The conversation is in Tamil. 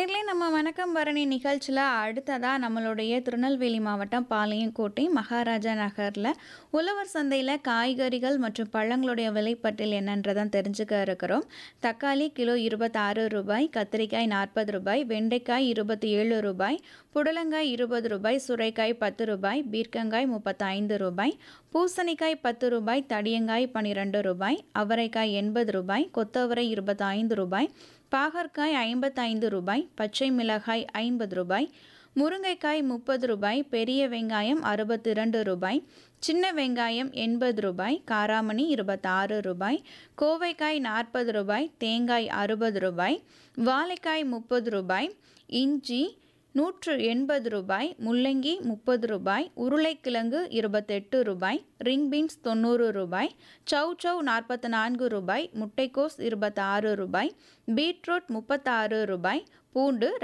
நேர்களே நம்ம வணக்கம் பரணி நிகழ்ச்சியில் அடுத்ததாக நம்மளுடைய திருநெல்வேலி மாவட்டம் பாளையங்கோட்டை மகாராஜா நகரில் உழவர் சந்தையில் காய்கறிகள் மற்றும் பழங்களுடைய விலைப்பட்டியல் என்னன்றதான் தெரிஞ்சுக்க இருக்கிறோம் தக்காளி கிலோ இருபத்தாறு ரூபாய் கத்திரிக்காய் நாற்பது ரூபாய் வெண்டைக்காய் இருபத்தி ஏழு ரூபாய் புடலங்காய் இருபது ரூபாய் சுரைக்காய் பத்து ரூபாய் பீர்க்கங்காய் முப்பத்தைந்து ரூபாய் பூசணிக்காய் பத்து ரூபாய் தடியங்காய் பன்னிரெண்டு ரூபாய் அவரைக்காய் எண்பது ரூபாய் கொத்தவரை இருபத்தைந்து ரூபாய் பாகற்காய் ஐம்பத்தைந்து ரூபாய் பச்சை மிளகாய் ஐம்பது ரூபாய் முருங்கைக்காய் முப்பது ரூபாய் பெரிய வெங்காயம் அறுபத்தி இரண்டு ரூபாய் சின்ன வெங்காயம் எண்பது ரூபாய் காராமணி இருபத்தாறு ரூபாய் கோவைக்காய் நாற்பது ரூபாய் தேங்காய் அறுபது ரூபாய் வாழைக்காய் முப்பது ரூபாய் இஞ்சி நூற்று எண்பது ரூபாய் முள்ளங்கி முப்பது ரூபாய் உருளைக்கிழங்கு இருபத்தெட்டு ரூபாய் ரிங் பீன்ஸ் தொண்ணூறு ரூபாய் சவ் சவ் நாற்பத்தி நான்கு ரூபாய் முட்டைக்கோஸ் இருபத்தாறு ரூபாய் பீட்ரூட் முப்பத்தாறு ரூபாய் பூண்டு